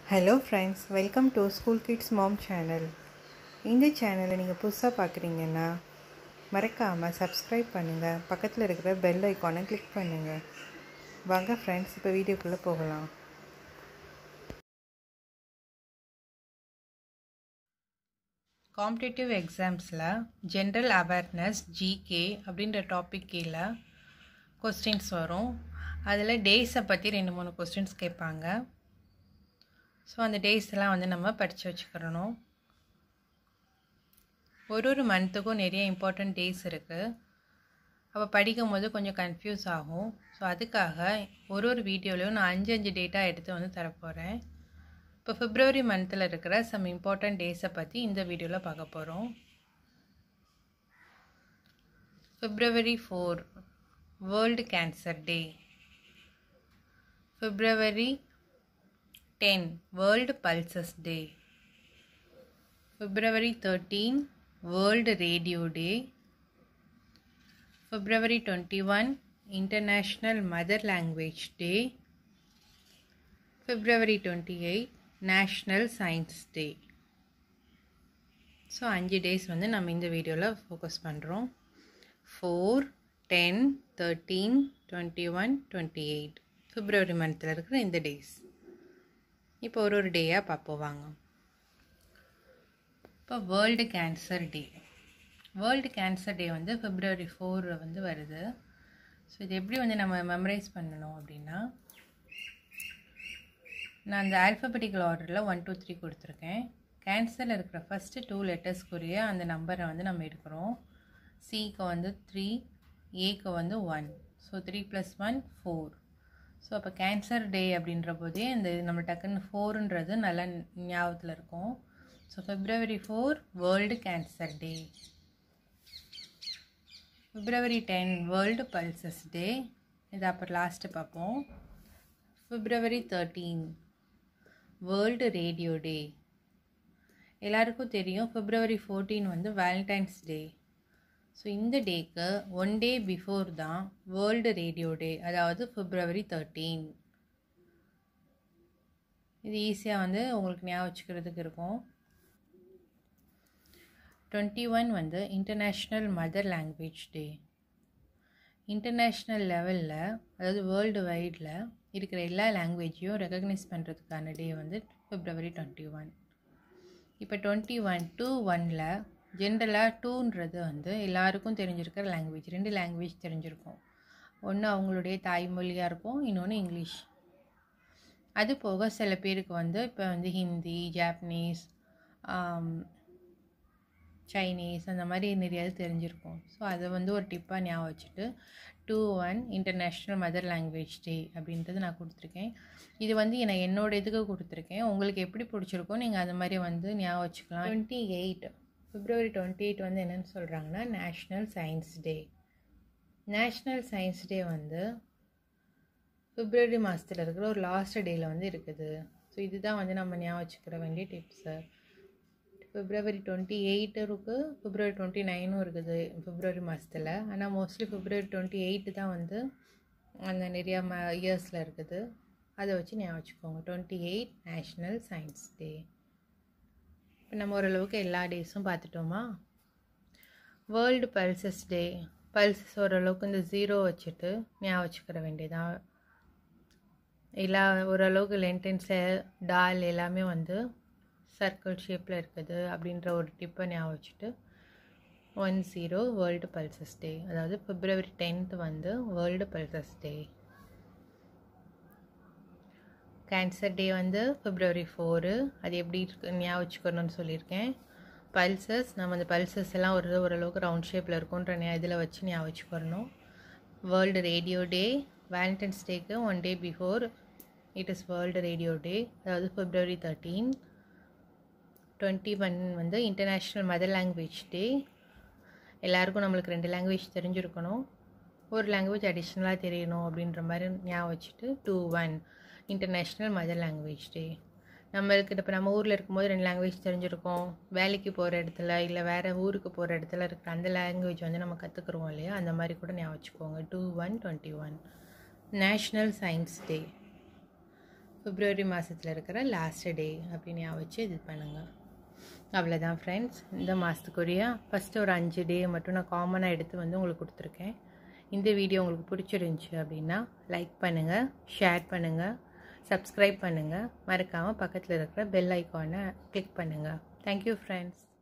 hello friends welcome to school kids mom channel இந்த சேனலை நீங்கள் புதுசாக பார்க்குறீங்கன்னா மறக்காமல் சப்ஸ்கிரைப் பண்ணுங்கள் பக்கத்தில் இருக்கிற பெல் ஐக்கானை கிளிக் பண்ணுங்கள் வாங்க ஃப்ரெண்ட்ஸ் இப்போ வீடியோக்குள்ளே போகலாம் காம்படேட்டிவ் எக்ஸாம்ஸில் ஜென்ரல் அவேர்னஸ் ஜிகே அப்படின்ற டாபிக் கீழே கொஸ்டின்ஸ் வரும் அதில் டேஸை பற்றி ரெண்டு மூணு கொஸ்டின்ஸ் கேட்பாங்க ஸோ அந்த டேஸ் எல்லாம் வந்து நம்ம படித்து வச்சுக்கிறணும் ஒரு ஒரு மந்த்துக்கும் நிறைய இம்பார்ட்டண்ட் டேஸ் இருக்குது அப்போ படிக்கும் போது கொஞ்சம் கன்ஃபியூஸ் ஆகும் ஸோ அதுக்காக ஒரு ஒரு வீடியோலையும் நான் அஞ்சு அஞ்சு டேட்டா எடுத்து வந்து தரப்போகிறேன் இப்போ பிப்ரவரி மந்தில் இருக்கிற சம் இம்பார்ட்டண்ட் டேஸை பற்றி இந்த வீடியோவில் பார்க்க போகிறோம் February four world cancer day February 10 World Pulses Day February 13 World Radio Day February 21 International Mother Language Day February 28 National Science Day so அஞ்சு டேஸ் வந்து நம்ம இந்த வீடியோவில் ஃபோக்கஸ் பண்ணுறோம் four ten thirteen twenty one twenty eight February மந்தில் இருக்கிற இந்த days இப்போ ஒரு ஒரு டேயாக பார்ப்போம் வாங்க இப்போ world cancer day world cancer day வந்து பிப்ரவரி ஃபோர் வந்து வருது ஸோ இது எப்படி வந்து நம்ம மெமரைஸ் பண்ணணும் அப்படின்னா நான் அந்த ஆல்ஃபபெட்டிக்கல் ஆர்டரில் ஒன் டூ த்ரீ கொடுத்துருக்கேன் கேன்சரில் இருக்கிற ஃபஸ்ட்டு டூ லெட்டர்ஸ்க்குரிய அந்த நம்பரை வந்து நம்ம எடுக்கிறோம் சிக்கு வந்து த்ரீ ஏக்கு வந்து one so three plus one four so அப்போ கேன்சர் டே அப்படின்ற போதே இந்த நம்ம டக்குன்னு ஃபோருன்றது நல்லா ஞாபகத்தில் இருக்கும் so February four world cancer day February ten world pulses day இது அப்புறம் லாஸ்ட்டு பார்ப்போம் February thirteen world radio day எல்லாருக்கும் தெரியும் ஃபிப்ரவரி ஃபோர்டீன் வந்து வேலண்டைன்ஸ் டே ஸோ இந்த டேக்கு ஒன் டே பிஃபோர் தான் வேர்ல்டு ரேடியோ டே அதாவது ஃபிப்ரவரி தேர்ட்டீன் இது ஈஸியாக வந்து உங்களுக்கு ஞாபகம் வச்சுக்கிறதுக்கு இருக்கும் டுவெண்ட்டி ஒன் வந்து international mother language day international லெவலில் அதாவது வேர்ல்டு வைடில் இருக்கிற எல்லா லாங்குவேஜையும் ரெக்கக்னைஸ் பண்ணுறதுக்கான டே வந்து ஃபிப்ரவரி டுவெண்ட்டி ஒன் இப்போ டுவெண்ட்டி ஒன் டூ ஒனில் ஜென்ரலாக டூன்றது வந்து எல்லாருக்கும் தெரிஞ்சிருக்கிற லாங்குவேஜ் ரெண்டு லாங்குவேஜ் தெரிஞ்சிருக்கும் ஒன்று அவங்களுடைய தாய்மொழியாக இருக்கும் இன்னொன்று இங்கிலீஷ் அது போக சில பேருக்கு வந்து இப்போ வந்து ஹிந்தி ஜாப்பனீஸ் சைனீஸ் அந்த மாதிரி நிறைய தெரிஞ்சிருக்கும் ஸோ அதை வந்து ஒரு டிப்பாக ஞாபகம் வச்சுட்டு two one international mother language day அப்படின்றது நான் கொடுத்துருக்கேன் இது வந்து நான் என்னோட இதுக்கு கொடுத்துருக்கேன் உங்களுக்கு எப்படி பிடிச்சிருக்கோ நீங்கள் அது மாதிரி வந்து ஞாபகம் வச்சுக்கலாம் twenty eight February twenty eight வந்து என்னென்னு சொல்கிறாங்கன்னா national science day national science day வந்து பிப்ரவரி மாதத்தில் இருக்கிற ஒரு லாஸ்ட் டேயில் வந்து இருக்குது ஸோ இதுதான் வந்து நம்ம ஞாபகம் வச்சுக்கிற வேண்டிய டிப்ஸு பிப்ரவரி டுவெண்ட்டி எயிட்டு இருக்குது பிப்ரவரி டுவெண்ட்டி நைனும் இருக்குது பிப்ரவரி மாதத்தில் ஆனால் மோஸ்ட்லி பிப்ரவரி டுவெண்ட்டி எயிட்டு தான் வந்து அந்த நிறையா ம இயர்ஸில் இருக்குது அதை வச்சு ஞாபகம் வச்சுக்கோங்க twenty eight national science day இப்போ நம்ம ஓரளவுக்கு எல்லா டேஸும் பார்த்துட்டோமா வேர்ல்டு பல்சஸ் டே பல்சஸ் ஓரளவுக்கு இந்த ஜீரோ வச்சுட்டு ஞாபகம் வச்சுக்கிற வேண்டியதான் எல்லா ஓரளவுக்கு லென்டென்ஸில் டால் எல்லாமே வந்து சர்க்கிள் ஷேப்பில் இருக்குது அப்படின்ற ஒரு டிப்பை ஞாபகம் வச்சுட்டு one zero world pulses day அதாவது பிப்ரவரி டென்த் வந்து world pulses day cancer day வந்து பிப்ரவரி ஃபோரு அது எப்படி இருக்கு ஞாபகம் வச்சுக்கணும்னு சொல்லியிருக்கேன் பல்சஸ் நம்ம அந்த பல்சஸ் எல்லாம் ஒரு ஓரளவுக்கு ரவுண்ட் ஷேப்பில் இருக்குன்ற இதில் வச்சு ஞாபகம் வச்சுக்கணும் வேர்ல்டு ரேடியோ டே வேலண்டைன்ஸ் டேக்கு one day before it is world radio day அதாவது பிப்ரவரி தேர்ட்டீன் டுவெண்ட்டி ஒன் வந்து இன்டர்நேஷ்னல் மதர் லாங்குவேஜ் டே எல்லாருக்கும் நம்மளுக்கு ரெண்டு லாங்குவேஜ் தெரிஞ்சிருக்கணும் ஒரு லாங்குவேஜ் அடிஷ்னலாக தெரியணும் அப்படின்ற மாதிரி ஞாபகம் வச்சுட்டு two one international mother language day நம்மளுக்கு இப்போ நம்ம ஊரில் இருக்கும்போது ரெண்டு லாங்குவேஜ் தெரிஞ்சிருக்கோம் வேலைக்கு போகிற இடத்துல இல்லை வேறு ஊருக்கு போகிற இடத்துல இருக்கிற அந்த லாங்குவேஜ் வந்து நம்ம கற்றுக்குறோம் இல்லையா அந்த மாதிரி கூட ஞாபகம் வச்சுக்கோங்க two one twenty one national science day February மாதத்தில் இருக்கிற லாஸ்ட் டே அப்படின்னு ஞாபகம் வச்சு இது பண்ணுங்கள் அவ்வளோதான் ஃப்ரெண்ட்ஸ் இந்த மாதத்துக்குரிய ஃபஸ்ட்டு ஒரு அஞ்சு டே மட்டும் நான் காமனாக எடுத்து வந்து உங்களுக்கு கொடுத்துருக்கேன் இந்த வீடியோ உங்களுக்கு பிடிச்சிருந்துச்சி அப்படின்னா லைக் பண்ணுங்கள் ஷேர் பண்ணுங்கள் சப்ஸ்கிரைப் பண்ணுங்கள் மறக்காமல் பக்கத்தில் இருக்கிற பெல் ஐக்கானை கிளிக் பண்ணுங்கள் தேங்க்யூ ஃப்ரெண்ட்ஸ்